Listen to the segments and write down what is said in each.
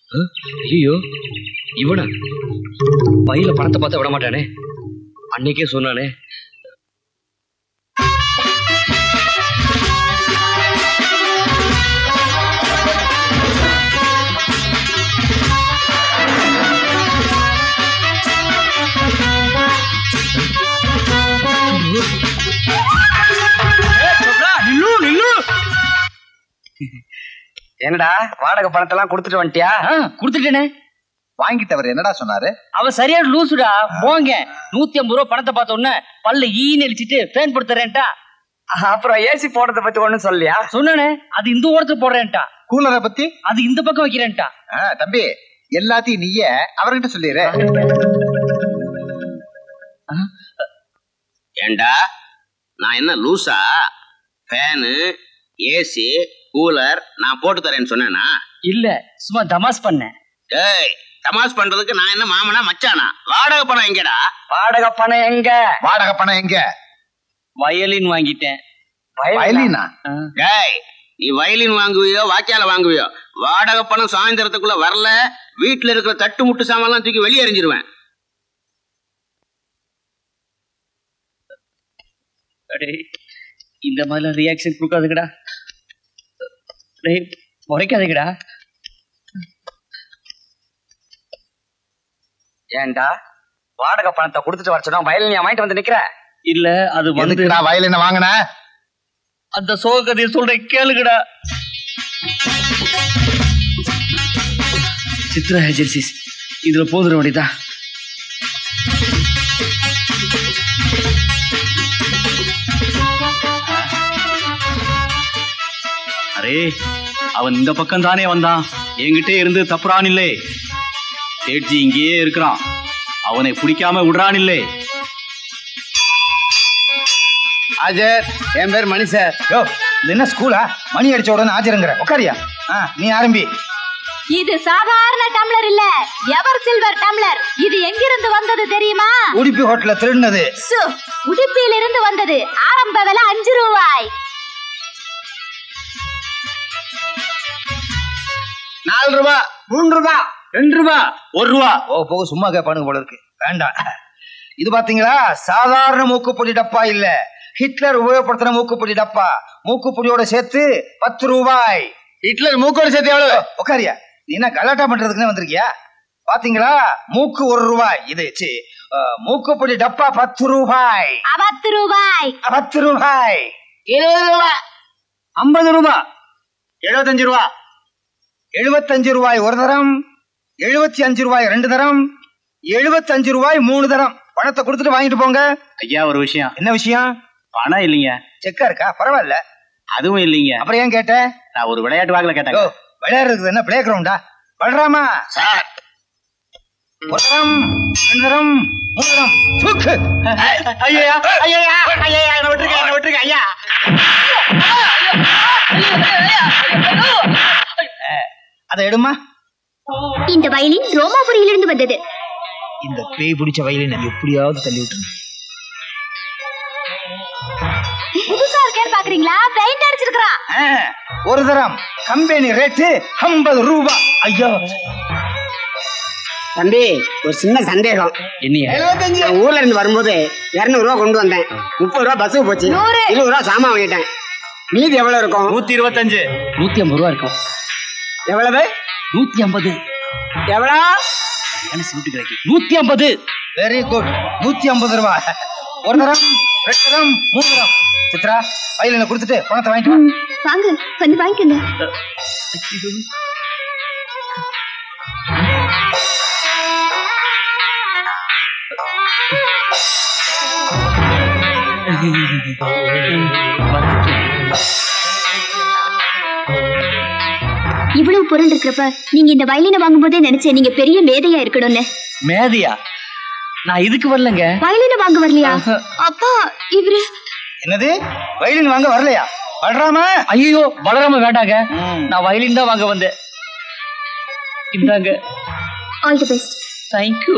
ஐயோ இவனா பையில பணத்தை பார்த்து விட மாட்டானே அன்னைக்கே சொன்னானே என்னடா வாடகை பணத்தெல்லாம் கொடுத்துட்டு வந்துட்டியா கொடுத்துட்டேனே வாங்கிட்டவர் என்னடா சொன்னாரு அவன் சரியான லூசுடா போங்க நூத்தி ஐம்பது ரூபா பணத்தை பார்த்த உடனே பல்ல ஈன்னு அடிச்சிட்டு ஃபேன் படுத்துறேன்டா அப்புறம் ஏசி போடுறத பத்தி ஒண்ணும் சொல்லியா சொன்னானே அது இந்த ஓரத்துக்கு போடுறேன்டா கூலரை பத்தி அது இந்த பக்கம் வைக்கிறேன்டா ஆ, தம்பி எல்லாத்தையும் நீயே அவர்கிட்ட சொல்லிடுற ஏண்டா நான் என்ன லூசா ஃபேனு ஏசி கூலர் நான் போட்டு தரேன்னு சொன்னேனா இல்ல சும்மா தமாஸ் பண்ணேன் டேய் தமாஸ் பண்றதுக்கு நான் என்ன மாமனா மச்சானா வாடகை பணம் எங்கடா வாடகை பணம் எங்க வாடகை பணம் எங்க வயலின் வாங்கிட்டேன் வயலினா டேய் நீ வயலின் வாங்குவியோ வாக்கியால வாங்குவியோ வாடகை பணம் சாயந்தரத்துக்குள்ள வரல வீட்டுல இருக்கிற தட்டு முட்டு சாமான்லாம் தூக்கி வெளியே எறிஞ்சிருவேன் டேய் இந்த மாதிரிலாம் ரியாக்ஷன் கொடுக்காதுங்கடா டேய் முறைக்காதீங்கடா ஏன்டா வாடகை பணத்தை கொடுத்துட்டு வர சொன்னா வயலின் நீ வாங்கிட்டு வந்து நிக்கிற இல்ல அது வந்து எதுக்குடா வயலின வாங்கின அந்த சோக கதையை சொல்றேன் கேளுங்கடா சித்ரா ஏஜென்சிஸ் இதுல போதுற வேண்டியதா அரே அவன் இந்த பக்கம் தானே வந்தான் என்கிட்ட இருந்து தப்புறான் இல்லை சேட்ஜி இங்கேயே இருக்கிறான் அவனை பிடிக்காம விடுறான் இல்லை ஆஜர் என் பேர் மணி சார் யோ இது என்ன ஸ்கூலா மணி அடிச்ச உடனே ஆஜருங்கிற உட்காரியா ஆ நீ ஆரம்பி இது சாதாரண டம்ளர் இல்ல எவர் சில்வர் டம்ளர் இது எங்கிருந்து வந்தது தெரியுமா உடுப்பி ஹோட்டல்ல திருடினது சு, உடுப்பியிலிருந்து வந்தது ஆரம்ப விலை அஞ்சு ரூபாய் நாலு ரூபா மூணு ரூபா ரெண்டு ரூபா ஒரு ரூபா ஓ போக சும்மா கேட்பானுங்க போல இருக்கு வேண்டாம் இது பாத்தீங்களா சாதாரண மூக்குப்பொடி டப்பா இல்ல ஹிட்லர் உபயோகப்படுத்தின மூக்குப்பொடி டப்பா மூக்குப்பொடியோட சேர்த்து பத்து ரூபாய் ஹிட்லர் மூக்கோட சேர்த்து எவ்வளவு உட்காரியா நீ என்ன கலாட்டா பண்றதுக்குன்னு வந்திருக்கியா பாத்தீங்களா மூக்கு ஒரு ரூபாய் இது சி, அஹ், மூக்குப்பொடி டப்பா பத்து ரூபாய் பத்து ரூபாய் பத்து ரூபாய் இருபது ரூபா ஐம்பது ரூபாய் எழுபத்தஞ்சு ரூபா எழுபத்தஞ்சு ரூபாய் ஒரு தரம் எழுபத்தி அஞ்சு ரூபாய் ரெண்டு தரம் எழுபத்தஞ்சு ரூபாய் மூணு தரம் பணத்தை கொடுத்துட்டு வாங்கிட்டு போங்க ஐயா ஒரு விஷயம் என்ன விஷயம் பணம் இல்லைங்க செக்கா இருக்கா பரவாயில்ல அதுவும் இல்லைங்க அப்புறம் ஏன் கேட்ட நான் ஒரு விளையாட்டு வாக்குல ஓ கேட்டேன் விளையாடுறது என்ன பிளே கிரவுண்டா பல்ராமா சார் ஒரு தரம் ரெண்டு தரம் மூணு தரம் தூக்கு ஐயா ஐயா ஐயா என்ன விட்டுருக்க என்ன விட்டுருக்க ஐயா அதை எடுமா இந்த வயலின் ரோமாபுரியிலிருந்து வந்தது இந்த பேய் பிடிச்ச வயலினை எப்படியாவது தள்ளி விட்டுருங்க புதுசா இருக்கேன்னு பாக்குறீங்களா பெயிண்ட் அடிச்சிருக்கான் ஆ, ஒரு தரம் கம்பெனி ரேட்டு ஐம்பது ரூபா ஐயோ தம்பி ஒரு சின்ன சந்தேகம் என்னையா நான் ஊர்ல இருந்து வரும்போது இருநூறு ரூபா கொண்டு வந்தேன் முப்பது ரூபா பஸ்ஸுக்கு போச்சு நூறு. இருபது ரூபா சாமான் வாங்கிட்டேன் மீதி எவ்வளவு இருக்கும் நூத்தி இருபத்தஞ்சு நூத்தி ஐம்பது ரூபா இருக்கும் எவ்வளவு நூத்தி ஐம்பது எவ்வளவு மனசு விட்டு கிடைக்கு நூத்தி ஐம்பது வெரி குட் நூத்தி ஐம்பது ரூபா ஒரு தரம் ரெண்டு தரம் மூணு தரம் சித்ரா வயலினை கொடுத்துட்டு பணத்தை வாங்கிட்டு வா. வாங்க வந்து வாங்கிக்கோங்க இவ்வளவு பொருள் இருக்கிறப்ப நீங்க இந்த வயலினை வாங்கும்போதே நினைச்சேன் நீங்க பெரிய மேதையா இருக்கணும்னு மேதையா நான் இதுக்கு வரலங்க வயலினை வாங்க வரலையா அப்பா இவரு என்னது வயலின் வாங்க வரலையா வளராம ஐயோ வளராம வேண்டாங்க நான் வயலின் தான் வாங்க வந்தேன் இந்தாங்க ஆல் தி பெஸ்ட் தேங்க்யூ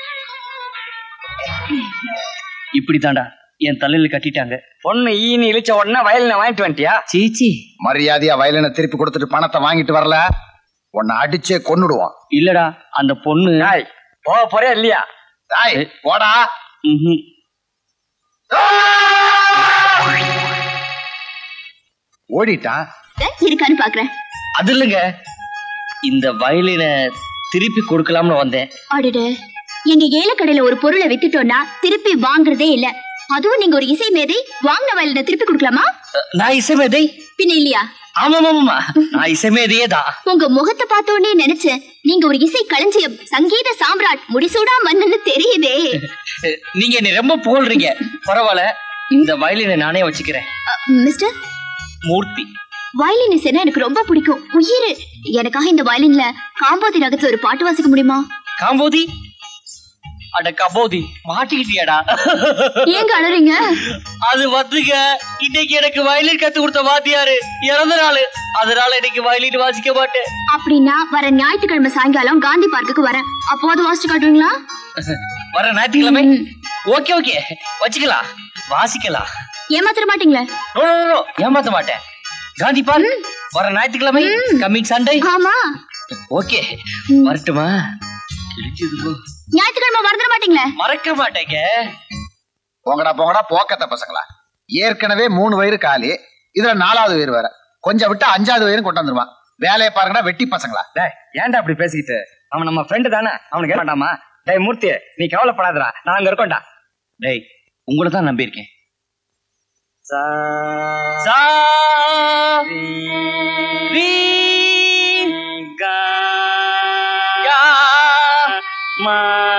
இப்படி தாண்டா என் தலையில கட்டிட்டாங்க பொண்ணு ஈனி இழிச்ச உடனே வயலினை வாங்கிட்டு வந்துட்டியா சீச்சி மரியாதையா வயலினை திருப்பி கொடுத்துட்டு பணத்தை வாங்கிட்டு வரல உன்னை அடிச்சே கொன்னுடுவான் இல்லடா அந்த பொண்ணு டேய் போக போறே இல்லையா டேய் போடா ம்ஹும். ஓடிட்டான் இருக்கான்னு பாக்குறேன் அது இல்லைங்க இந்த வயலினை திருப்பி கொடுக்கலாம்னு வந்தேன் அடடே எங்க ஏலக்கடையில ஒரு பொருளை வித்துட்டோம்னா திருப்பி வாங்குறதே இல்ல அதுவும் நீங்க ஒரு இசை மேதை வாங்கின வயலினை திருப்பி கொடுக்கலாமா அஹ், நான் இசைமேதை பின்ன இல்லையா ஆமாமாமா நான் இசைமேதையே தான் உங்க முகத்தை பார்த்த உடனே நினைச்சேன் நீங்க ஒரு இசை களஞ்சியம் சங்கீத சாம்ராட் முடிசூடா மன்னன்னு தெரியுதே அஹ், நீங்க என்னை ரொம்ப புகழ்றீங்க பரவாயில்ல இந்த வயலினை நானே வச்சுக்கிறேன் அ, மிஸ்டர் மூர்த்தி வயலின் இசைனா எனக்கு ரொம்ப பிடிக்கும் உயிர் எனக்காக இந்த வயலின்ல காம்போதி ரகத்துல ஒரு பாட்டு வாசிக்க முடியுமா காம்போதி அட கபோதி மாட்டிக்கிட்டியாடா ஏங்க அழறீங்க அது வந்துங்க இன்னைக்கு எனக்கு வயலின் கத்து கொடுத்த வாத்தியாரு இறந்த நாள் அதனால இன்னைக்கு வயலின் வாசிக்க மாட்டேன் அப்படின்னா வர ஞாயிற்றுக்கிழமை சாயங்காலம் காந்தி பார்க்குக்கு வரேன் அப்போது வாசிச்சு காட்டுவீங்களா வர ஞாயிற்றுக்கிழமை ஓகே ஓகே வச்சுக்கலாம் வாசிக்கலாம் ஏமாத்திர மாட்டீங்களே நோ, நோ, நோ, ஏமாத்த மாட்டேன் காந்தி பால் வர ஞாயிற்றுக்கிழமை கம்மிங் சண்டே ஆமா ஓகே வரட்டுமா கிழிச்சது போ. ஞாயிற்றுக்கிழமை மறந்துட மாட்டீங்களே மறக்க மாட்டேங்க போங்கடா போங்கடா போக்கத்த பசங்களா ஏற்கனவே மூணு வயிறு காலி இதுல நாலாவது வயிறு வேற கொஞ்சம் விட்டா அஞ்சாவது வயிறு கொண்டு வந்துருவான் வேலையை பாருங்கடா வெட்டி பசங்களா டேய் ஏன்டா அப்படி பேசிக்கிட்டு அவன் நம்ம ஃப்ரெண்டு தானே அவனுக்கு என்ன வேண்டாமா டேய் மூர்த்தி நீ கவலைப்படாதடா நான் அங்க இருக்கோம்டா டேய் உங்களை தான் நம்பியிருக்கேன் சா சா ரி கா யா மா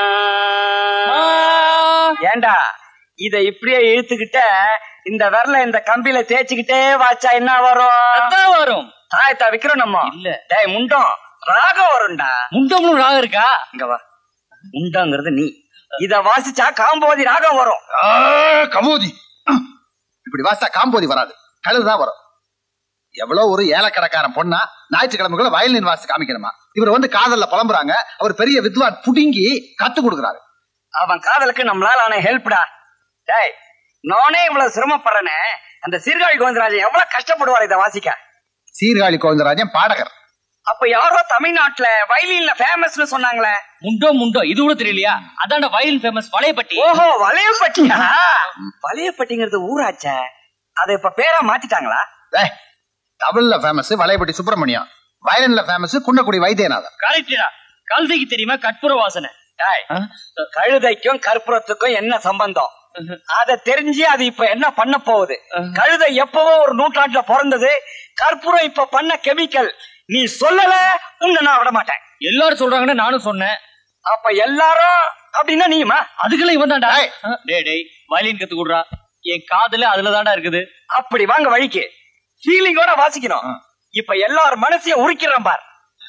ஏன்டா இத இப்படியே இழுத்துக்கிட்ட இந்த விரல இந்த கம்பியில தேய்ச்சிக்கிட்டே வாச்சா என்ன வரும் அதான் வரும் தாயத்தா விக்கிறோம் நம்ம இல்ல. டேய் முண்டம் ராகம் வரும்டா முண்டம்னு ராகம் இருக்கா இங்க வா முண்டங்கிறது நீ இத வாசிச்சா காம்போதி ராகம் வரும் ஆ, கமோதி இப்படி வாசித்தா காம்போதி வராது கழுதுதான் வரும் எவ்வளவு ஒரு ஏலக்கடைக்காரன் பொண்ணா ஞாயிற்றுக்கிழமைக்குள்ள வயலின் வாசி காமிக்கணுமா இவர் வந்து காதல்ல புலம்புறாங்க அவர் பெரிய வித்வான் புடுங்கி கத்து கொடுக்குறாரு அவன் காதலுக்கு நம்மளால ஆன ஹெல்ப்டா டேய் நானே இவ்வளவு சிரமப்படுறேனே அந்த சீர்காழி கோவிந்தராஜன் எவ்வளவு கஷ்டப்படுவார் இத வாசிக்க சீர்காழி கோவிந்தராஜன் பாடகர் அப்ப யாரோ தமிழ்நாட்டுல வயலின்ல ஃபேமஸ்னு சொன்னாங்களே முண்டோ முண்டோ இது கூட தெரியலையா அதான்டா வயலின் ஃபேமஸ் வளையப்பட்டி ஓஹோ வளையப்பட்டியா வளையப்பட்டிங்கிறது ஊராச்சே அதை இப்ப பேரா மாத்திட்டாங்களா ஏய், தமிழ்ல ஃபேமஸ் வலையப்பட்டி சுப்பிரமணியம் வயலின்ல ஃபேமஸ் குன்னக்குடி வைத்தியநாதன் கரெக்டா கழுதைக்கு தெரியுமா கற்பூர வாசனை டேய் ஆ? கழுதைக்கும் கற்பூரத்துக்கும் என்ன சம்பந்தம் அத தெரிஞ்சு அது இப்ப என்ன பண்ண போகுது கழுதை எப்பவோ ஒரு நூற்றாண்டுல பிறந்தது கற்பூரம் இப்ப பண்ண கெமிக்கல் நீ சொல்லல உன்னை நான் விட மாட்டேன் எல்லாரும் சொல்றாங்கன்னு நானும் சொன்னேன் அப்ப எல்லாரும் அப்படின்னா நீயுமா அதுக்கெல்லாம் இவன் தான்டா டேய். டேய் டேய் வயலின் கத்து கொடுறா என் காதுல அதுல தான்டா இருக்குது அப்படி வாங்க வழிக்கு ஃபீலிங்கோட வாசிக்கணும் இப்ப எல்லார் மனசையும் உரிக்கிறேன் பார்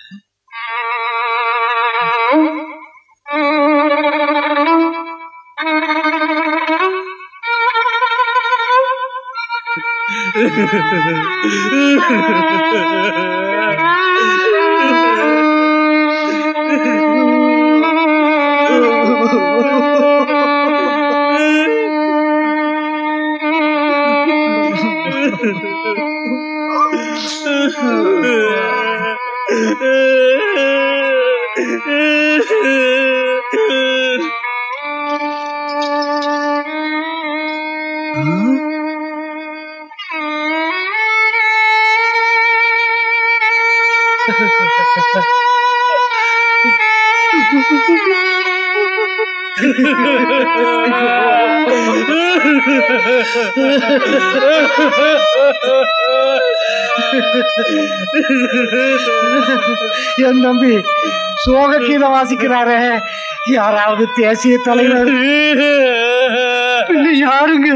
என் தம்பி சோக கீதை வாசிக்கிறாரே யாராவது தேசிய தலைவர் பின்ன யாருங்க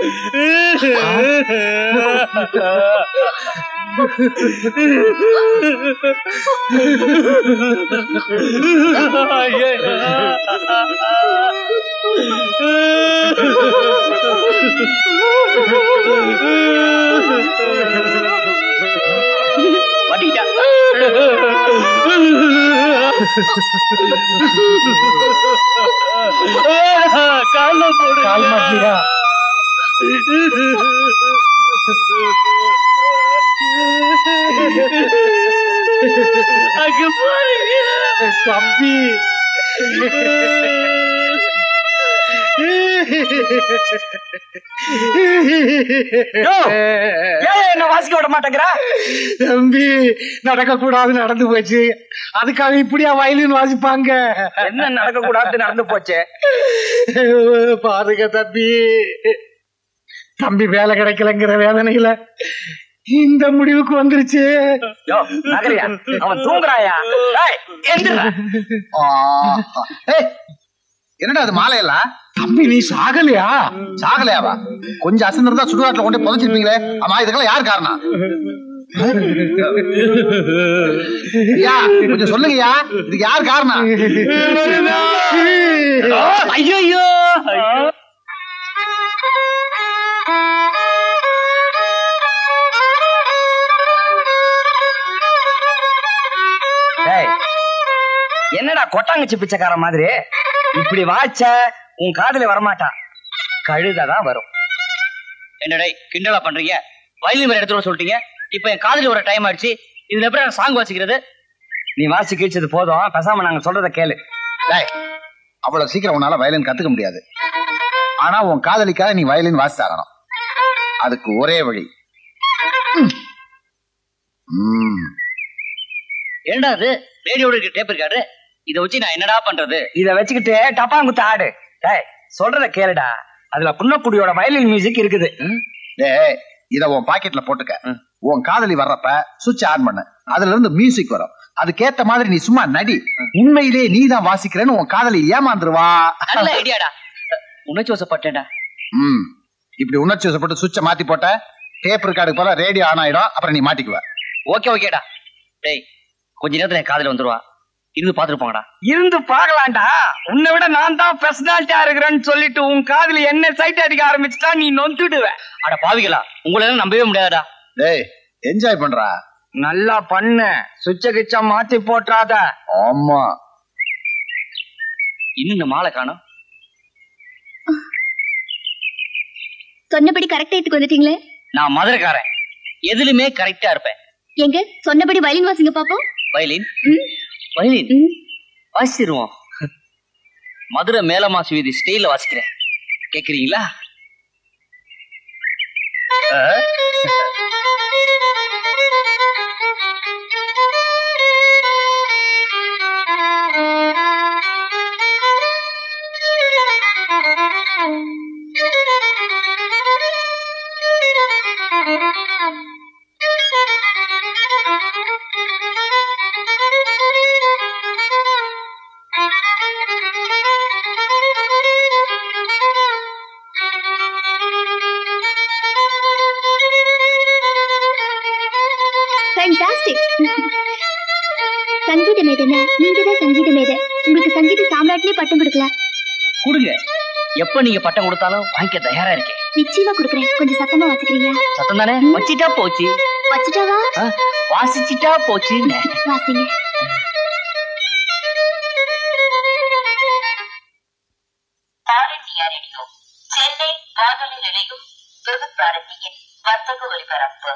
கால் மாட்டியா அங்க பாருங்க தம்பி ஏன் என்ன வாசிக்க விட மாட்டேங்கிற தம்பி நடக்க கூடாது நடந்து போச்சு அதுக்காக இப்படியா வயலின் வாசிப்பாங்க என்ன நடக்க கூடாது நடந்து போச்சு பாருங்க தம்பி தம்பி வேலை கிடைக்கலங்கிற வேதனையில இந்த முடிவுக்கு வந்துருச்சு யோ, நகரியா அவன் தூங்குறாயா டேய், எந்திரா. ஏய், என்னடா அது மாலையெல்லாம் தம்பி நீ சாகலையா சாகலையாவா கொஞ்சம் அசந்திருந்தா சுடுகாட்டுல கொண்டு போய் புதைச்சிருப்பீங்களே ஆமா இதுக்கெல்லாம் யார் காரணம் ஐயா கொஞ்சம் சொல்லுங்கய்யா இதுக்கு யார் காரணம் ஐயோ டேய், என்னடா கொட்டாங்கச்சி பிச்சைக்கார மாதிரி இப்படி வாச்ச உன் காதுல வரமாட்டான் கழுததான் வரும் என்னடே கிண்டலா பண்றீங்க வயலின் வேற எடுத்துட்டு வர சொல்லிட்டீங்க இப்ப என் காதலி ஒரு டைம் ஆயிடுச்சு இதுல எப்படி நான் சாங் வாசிக்கிறது நீ வாசி கீழ்ச்சது போதும் பேசாம நாங்க சொல்றத கேளு டேய் அவ்வளவு சீக்கிரம் உன்னால வயலின் கத்துக்க முடியாது ஆனா உன் காதலிக்காக நீ வயலின் வாசித்தாகணும் அதுக்கு ஒரே வழி ம். ஏண்டா அது ரேடியோட இருக்க டேப் இருக்காரு இதை வச்சு நான் என்னடா பண்றது இத வச்சுக்கிட்டு டப்பாங்குத்து ஆடு டேய் சொல்றத கேளுடா அதுல புன்னக்குடியோட வயலின் மியூசிக் இருக்குது டேய் இத உன் பாக்கெட்ல போட்டுக்க உன் காதலி வர்றப்ப சுவிட்ச் ஆன் பண்ணு அதுல இருந்து மியூசிக் வரும் அதுக்கேத்த மாதிரி நீ சும்மா நடி உண்மையிலேயே நீ தான் வாசிக்கிறேன்னு உன் காதலி ஏமாந்துருவா நல்ல ஐடியாடா உணர்ச்சி வசப்பட்டேன்டா ம் இப்படி உணர்ச்சி வசப்பட்டு சுவிட்ச மாத்தி போட்ட டேப் ரெக்கார்டுக்கு போல ரேடியோ ஆன் ஆயிடும் அப்புறம் நீ மாட்டிக்குவ ஓகே ஓகேடா டேய் கொஞ்ச நேரத்துல என் காதல வந்துருவா இருந்து பாத்துட்டு போங்கடா இருந்து பார்க்கலாம்டா உன்னை விட நான் தான் பர்சனாலிட்டியா இருக்கிறேன்னு சொல்லிட்டு உன் காதுல என்ன சைட் அடிக்க ஆரம்பிச்சுட்டா நீ நொந்துடுவ அட பாவிகளா உங்களை எல்லாம் நம்பவே முடியாதுடா டேய் என்ஜாய் பண்றா நல்லா பண்ணு சுவிட்ச கிச்ச மாத்தி போட்டுறாத ஆமா இன்னும் இந்த மாலை காணோம் சொன்னபடி கரெக்டா எடுத்துக்கு வந்துட்டீங்களே நான் மதுரைக்காரன் எதுலுமே கரெக்டா இருப்பேன் எங்க சொன்னபடி வயலின் வாசிங்க பாப்போம் வயலின் ம், வயலின் ம். வாசிச்சிருவோம் மதுரை மேலமாசி வீதி ஸ்டைல வாசிக்கிறேன் கேக்குறீங்களா ஆ? Fantastic. சங்கீத மேதைன்னா நீங்க தான் சங்கீத மேதை உங்களுக்கு சங்கீத சாம்ராட்லயே பட்டம் கொடுக்கலாம் கொடுங்க எப்ப நீங்க பட்டம் கொடுத்தாலும் வாங்கிக்க தயாரா இருக்கேன் நிச்சயமா கொடுக்குறேன் கொஞ்சம் சத்தமா வாசிக்கிறீங்களா சத்தம் தானே வச்சிட்டா போச்சு வச்சுட்டாவா ஆ, வாசிச்சிட்டா போச்சு வாசிங்க ஆல் இந்தியா ரேடியோ சென்னை வானொலி நிலையம் விவித் பாரதியின் வர்த்தக ஒலிபரப்பு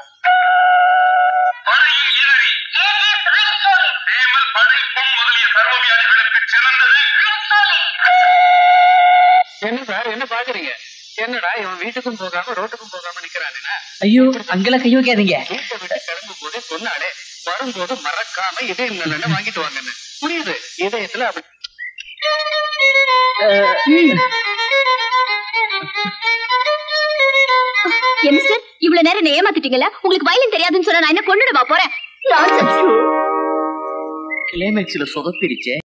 என்ன சார் என்ன பாக்குறீங்க என்னடா இவன் வீட்டுக்கும் போகாம ரோட்டுக்கும் போகாம நிக்கிறானே ஐயோ அங்கெல்லாம் கை வைக்காதீங்க வீட்டை விட்டு கிளம்பும் போதே சொன்னாலே வரும்போது மறக்காம இதயம் நல்லெண்ணெய் வாங்கிட்டு வாங்கன்னு புரியுது இதயத்துல அப்படி ஏன் மிஸ்டர் இவ்வளவு நேரம் என்ன ஏமாத்திட்டீங்களா உங்களுக்கு வயலின் தெரியாதுன்னு சொன்னா நான் என்ன கொண்டுடவா போறேன் Nonsense. கிளைமேக்ஸ்ல சொதப்பிருச்சே